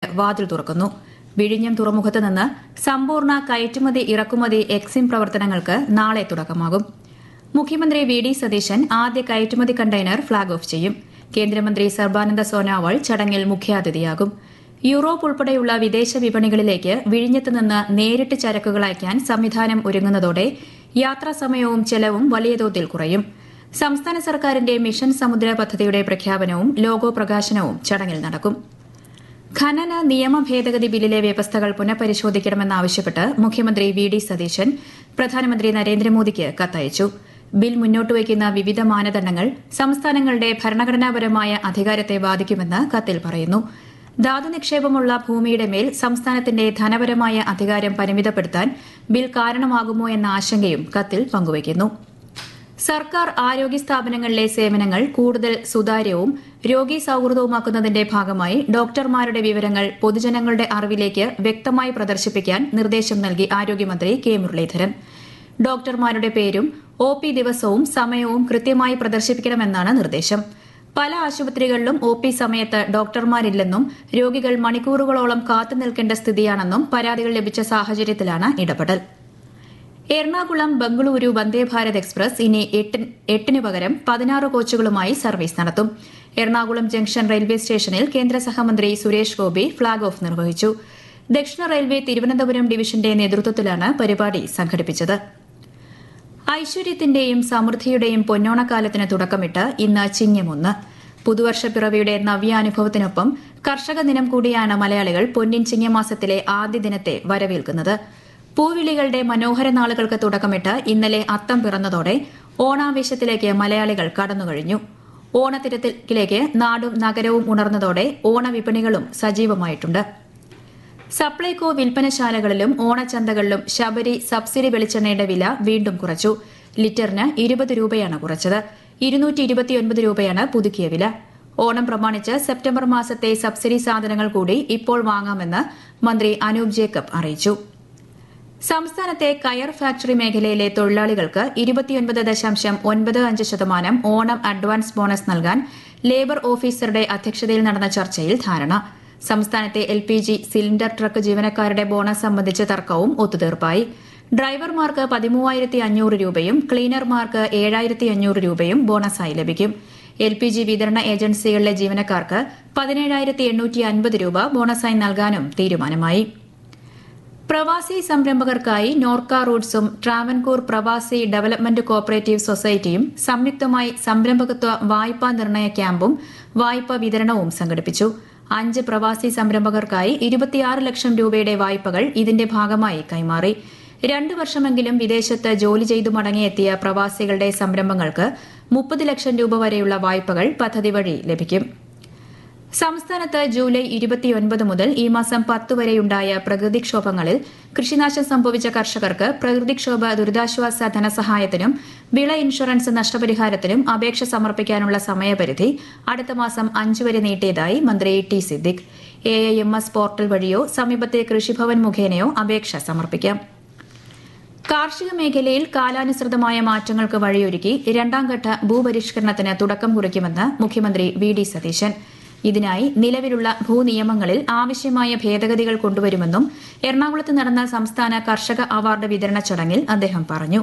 വാതിൽ തുറക്കുന്നു വിഴിഞ്ഞം തുറമുഖത്ത് നിന്ന് സമ്പൂർണ്ണ കയറ്റുമതി ഇറക്കുമതി എക്സിം പ്രവർത്തനങ്ങൾക്ക് നാളെ തുടക്കമാകും മുഖ്യമന്ത്രി വി ഡി സതീശൻ ആദ്യ കയറ്റുമതി കണ്ടെയ്നർ ഫ്ളാഗ് ഓഫ് ചെയ്യും കേന്ദ്രമന്ത്രി സർബാനന്ദ സോനോവാൾ ചടങ്ങിൽ മുഖ്യാതിഥിയാകും യൂറോപ്പ് ഉൾപ്പെടെയുള്ള വിദേശ വിപണികളിലേക്ക് വിഴിഞ്ഞത്ത് നിന്ന് നേരിട്ട് ചരക്കുകൾ അയക്കാൻ സംവിധാനം ഒരുങ്ങുന്നതോടെ യാത്രാ സമയവും ചെലവും വലിയ തോതിൽ കുറയും സംസ്ഥാന സർക്കാരിന്റെ മിഷൻ സമുദ്ര പദ്ധതിയുടെ പ്രഖ്യാപനവും ലോഗോ പ്രകാശനവും ചടങ്ങിൽ നടക്കും ഖനന നിയമ ഭേദഗതി ബില്ലിലെ വ്യവസ്ഥകൾ പുനഃപരിശോധിക്കണമെന്നാവശ്യപ്പെട്ട് മുഖ്യമന്ത്രി വി ഡി സതീശൻ പ്രധാനമന്ത്രി നരേന്ദ്രമോദിക്ക് കത്തയച്ചു ബിൽ മുന്നോട്ടുവയ്ക്കുന്ന വിവിധ മാനദണ്ഡങ്ങൾ സംസ്ഥാനങ്ങളുടെ ഭരണഘടനാപരമായ അധികാരത്തെ ബാധിക്കുമെന്ന് കത്തിൽ പറയുന്നു ധാതു നിക്ഷേപമുള്ള ഭൂമിയുടെ മേൽ സംസ്ഥാനത്തിന്റെ ധനപരമായ അധികാരം പരിമിതപ്പെടുത്താൻ ബിൽ കാരണമാകുമോ എന്ന ആശങ്കയും കത്തിൽ പങ്കുവയ്ക്കുന്നു സർക്കാർ ആരോഗ്യ സ്ഥാപനങ്ങളിലെ സേവനങ്ങൾ കൂടുതൽ സുതാര്യവും രോഗി സൌഹൃദവുമാക്കുന്നതിന്റെ ഭാഗമായി ഡോക്ടർമാരുടെ വിവരങ്ങൾ പൊതുജനങ്ങളുടെ അറിവിലേക്ക് വ്യക്തമായി പ്രദർശിപ്പിക്കാൻ നിർദ്ദേശം നൽകി ആരോഗ്യമന്ത്രി കെ മുരളീധരൻ ഡോക്ടർമാരുടെ പേരും ഒ പി ദിവസവും സമയവും കൃത്യമായി പ്രദർശിപ്പിക്കണമെന്നാണ് നിർദ്ദേശം പല ആശുപത്രികളിലും ഒ പി സമയത്ത് ഡോക്ടർമാരില്ലെന്നും രോഗികൾ മണിക്കൂറുകളോളം കാത്തു നിൽക്കേണ്ട സ്ഥിതിയാണെന്നും പരാതികൾ ലഭിച്ച സാഹചര്യത്തിലാണ് ഇടപെടൽ എറണാകുളം ബംഗളൂരു വന്ദേഭാരത് എക്സ്പ്രസ് ഇനി എട്ടിന് പകരം പതിനാറ് കോച്ചുകളുമായി സർവീസ് നടത്തും എറണാകുളം ജംഗ്ഷൻ റെയിൽവേ സ്റ്റേഷനിൽ കേന്ദ്ര സഹമന്ത്രി സുരേഷ് ഗോപി ഫ്ളാഗ് ഓഫ് നിർവഹിച്ചു ദക്ഷിണ റെയിൽവേ തിരുവനന്തപുരം ഡിവിഷന്റെ നേതൃത്വത്തിലാണ് പരിപാടി സംഘടിപ്പിച്ചത് ഐശ്വര്യത്തിന്റെയും സമൃദ്ധിയുടെയും പൊന്നോണക്കാലത്തിന് തുടക്കമിട്ട് ഇന്ന് ചിങ്ങമൊന്ന് പുതുവർഷപ്പിറവിയുടെ നവ്യാനുഭവത്തിനൊപ്പം കർഷക ദിനം കൂടിയാണ് മലയാളികൾ പൊന്നിൻ ചിങ്ങമാസത്തിലെ ആദ്യ ദിനത്തെ വരവേൽക്കുന്നത് പൂവിളികളുടെ മനോഹര നാളുകൾക്ക് തുടക്കമിട്ട് ഇന്നലെ അത്തം പിറന്നതോടെ ഓണാവേശത്തിലേക്ക് മലയാളികൾ കടന്നുകഴിഞ്ഞു ഓണത്തിരക്കിലേക്ക് നാടും നഗരവും ഉണർന്നതോടെ ഓണവിപണികളും സജീവമായിട്ടുണ്ട് സപ്ലൈകോ വിൽപ്പനശാലകളിലും ഓണച്ചന്തകളിലും ശബരി സബ്സിഡി വെളിച്ചെണ്ണയുടെ വില വീണ്ടും കുറച്ചു ലിറ്ററിന് ഇരുപത് രൂപയാണ് കുറച്ചത് ഇരുന്നൂറ്റി ഇരുപത്തിയൊൻപത് രൂപയാണ് പുതുക്കിയ വില ഓണം പ്രമാണിച്ച് സെപ്റ്റംബർ മാസത്തെ സബ്സിഡി സാധനങ്ങൾ കൂടി ഇപ്പോൾ വാങ്ങാമെന്ന് മന്ത്രി അനൂപ് ജേക്കബ് അറിയിച്ചു സംസ്ഥാനത്തെ കയർ ഫാക്ടറി മേഖലയിലെ തൊഴിലാളികൾക്ക് ഇരുപത്തിയൊൻപത് ദശാംശം ഒൻപത് അഞ്ച് ശതമാനം ഓണം അഡ്വാൻസ് ബോണസ് നൽകാൻ ലേബർ ഓഫീസറുടെ അധ്യക്ഷതയിൽ നടന്ന ചർച്ചയിൽ ധാരണ സംസ്ഥാനത്തെ L P G cylinder truck ജീവനക്കാരുടെ ബോണസ് സംബന്ധിച്ച തർക്കവും ഒത്തുതീർപ്പായി ഡ്രൈവർമാർക്ക് പതിമൂവായിരത്തി അഞ്ഞൂറ് രൂപയും ക്ലീനർമാർക്ക് ഏഴായിരത്തി അഞ്ഞൂറ് രൂപയും ബോണസായി ലഭിക്കും എൽ പി ജി വിതരണ ഏജൻസികളിലെ ജീവനക്കാർക്ക് പതിനേഴായിരത്തി എണ്ണൂറ്റി അൻപത് രൂപ ബോണസായി നൽകാനും തീരുമാനമായി പ്രവാസി സംരംഭകർക്കായി നോർക്ക റൂട്ട്സും ട്രാവൻകൂർ പ്രവാസി ഡെവലപ്മെന്റ് കോപ്പറേറ്റീവ് സൊസൈറ്റിയും സംയുക്തമായി സംരംഭകത്വ വായ്പാ നിർണയ ക്യാമ്പും വായ്പാ വിതരണവും സംഘടിപ്പിച്ചു അഞ്ച് പ്രവാസി സംരംഭകർക്കായി ഇരുപത്തിയാറ് ലക്ഷം രൂപയുടെ വായ്പകൾ ഇതിന്റെ ഭാഗമായി കൈമാറി രണ്ടു വർഷമെങ്കിലും വിദേശത്ത് ജോലി ചെയ്തു മടങ്ങിയെത്തിയ പ്രവാസികളുടെ സംരംഭങ്ങൾക്ക് മുപ്പത് ലക്ഷം രൂപ വരെയുള്ള വായ്പകൾ പദ്ധതി വഴി ലഭിക്കും സംസ്ഥാനത്ത് ജൂലൈ ഇരുപത്തിയൊൻപത് മുതൽ ഈ മാസം പത്ത് വരെയുണ്ടായ പ്രകൃതിക്ഷോഭങ്ങളിൽ കൃഷിനാശം സംഭവിച്ച കർഷകർക്ക് പ്രകൃതിക്ഷോഭ ദുരിതാശ്വാസ ധനസഹായത്തിനും വിള ഇൻഷുറൻസ് നഷ്ടപരിഹാരത്തിനും അപേക്ഷ സമർപ്പിക്കാനുള്ള സമയപരിധി അടുത്ത മാസം അഞ്ച് വരെ നീട്ടിയതായി മന്ത്രി T Siddique A I M S portal വഴിയോ സമീപത്തെ കൃഷിഭവൻ മുഖേനയോ അപേക്ഷ സമർപ്പിക്കാം കാർഷിക മേഖലയിൽ കാലാനുസൃതമായ മാറ്റങ്ങൾക്ക് വഴിയൊരുക്കി രണ്ടാംഘട്ട ഭൂപരിഷ്കരണത്തിന് തുടക്കം കുറിക്കുമെന്ന് മുഖ്യമന്ത്രി വി ഡി സതീശൻ ഇതിനായി നിലവിലുള്ള ഭൂനിയമങ്ങളിൽ ആവശ്യമായ ഭേദഗതികൾ കൊണ്ടുവരുമെന്നും എറണാകുളത്ത് നടന്ന സംസ്ഥാന കർഷക അവാർഡ് വിതരണ ചടങ്ങിൽ അദ്ദേഹം പറഞ്ഞു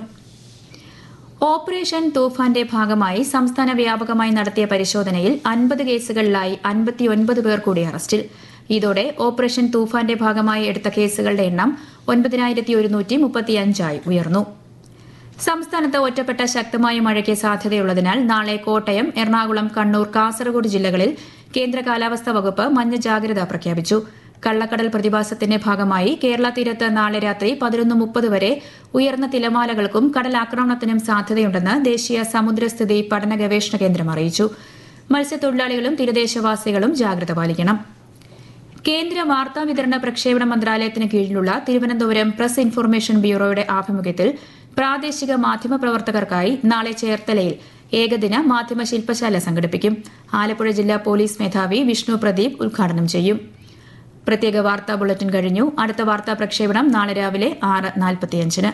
ഓപ്പറേഷൻ തൂഫാന്റെ ഭാഗമായി സംസ്ഥാന വ്യാപകമായി നടത്തിയ പരിശോധനയിൽ അൻപത് കേസുകളിലായി അൻപത്തിയൊൻപത് പേർ കൂടി അറസ്റ്റിൽ ഇതോടെ ഓപ്പറേഷൻ തൂഫാന്റെ ഭാഗമായി എടുത്ത കേസുകളുടെ എണ്ണം ഒൻപതിനായിരത്തി ഒരുന്നൂറ്റി മുപ്പത്തിയഞ്ചായി ഉയർന്നു സംസ്ഥാനത്ത് ഒറ്റപ്പെട്ട ശക്തമായ മഴയ്ക്ക് സാധ്യതയുള്ളതിനാൽ നാളെ കോട്ടയം എറണാകുളം കണ്ണൂർ കാസർഗോഡ് ജില്ലകളിൽ കേന്ദ്ര കാലാവസ്ഥാ വകുപ്പ് മഞ്ഞ ജാഗ്രത പ്രഖ്യാപിച്ചു കള്ളക്കടൽ പ്രതിഭാസത്തിന്റെ ഭാഗമായി കേരള തീരത്ത് നാളെ രാത്രി പതിനൊന്ന് മുപ്പത് വരെ ഉയർന്ന തിലമാലകൾക്കും കടലാക്രമണത്തിനും സാധ്യതയുണ്ടെന്ന് ദേശീയ സമുദ്രസ്ഥിതി പഠന ഗവേഷണ കേന്ദ്രം അറിയിച്ചു മത്സ്യത്തൊഴിലാളികളും തീരദേശവാസികളും ജാഗ്രത പാലിക്കണം കേന്ദ്ര വാർത്താ വിതരണ പ്രക്ഷേപണ മന്ത്രാലയത്തിന് കീഴിലുള്ള തിരുവനന്തപുരം പ്രസ് ഇൻഫർമേഷൻ ബ്യൂറോയുടെ ആഭിമുഖ്യത്തിൽ പ്രാദേശിക മാധ്യമ പ്രവർത്തകർക്കായി നാളെ ചേർത്തലയിൽ ഏകദിന മാധ്യമ ശില്പശാല സംഘടിപ്പിക്കും ആലപ്പുഴ ജില്ലാ പോലീസ് മേധാവി വിഷ്ണു പ്രദീപ് ഉദ്ഘാടനം ചെയ്യും പ്രത്യേക വാർത്താ ബുള്ളറ്റിൻ കഴിഞ്ഞു അടുത്ത വാർത്താ പ്രക്ഷേപണം നാളെ രാവിലെ ആറ് നാൽപ്പത്തിയഞ്ചിന്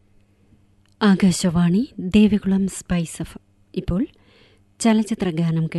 ആകാശവാണി ദേവികുളം സ്പൈസ് എഫ് ഇപ്പോൾ ചലച്ചിത്ര ഗാനം